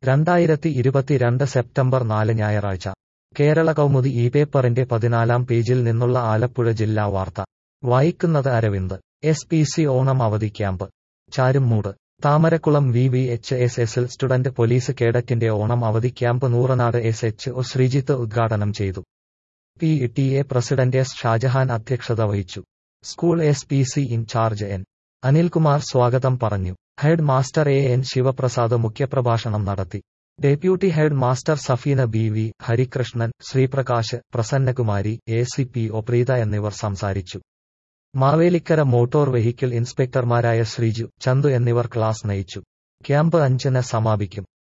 രണ്ടായിരത്തി ഇരുപത്തിരണ്ട് സെപ്റ്റംബർ നാല് ഞായറാഴ്ച കേരള കൗമുദി ഈ പേപ്പറിന്റെ പതിനാലാം പേജിൽ നിന്നുള്ള ആലപ്പുഴ ജില്ലാ വാർത്ത വായിക്കുന്നത് Aravind S P C Onam അവധി camp Charummood Thamarakkulam V V H S എസിൽ സ്റ്റുഡന്റ് പോലീസ് കേഡറ്റിന്റെ ഓണം അവധി camp Nooranad S H O Sreejith ഉദ്ഘാടനം ചെയ്തു P T A president S Shajahan അധ്യക്ഷത വഹിച്ചു school S P C incharge N Anilkumar സ്വാഗതം പറഞ്ഞു head master A N Sivaprasad മുഖ്യപ്രഭാഷണം നടത്തി deputy head master Safeena B V Harikrishnan Sreeprakash Prasannakumari A C P O Preetha എന്നിവർ സംസാരിച്ചു മാവേലിക്കര മോട്ടോർ വെഹിക്കിൾ ഇൻസ്പെക്ടർമാരായ ശ്രീജു ചന്തു എന്നിവർ ക്ലാസ് നയിച്ചു ക്യാമ്പ് അഞ്ചിന് സമാപിക്കും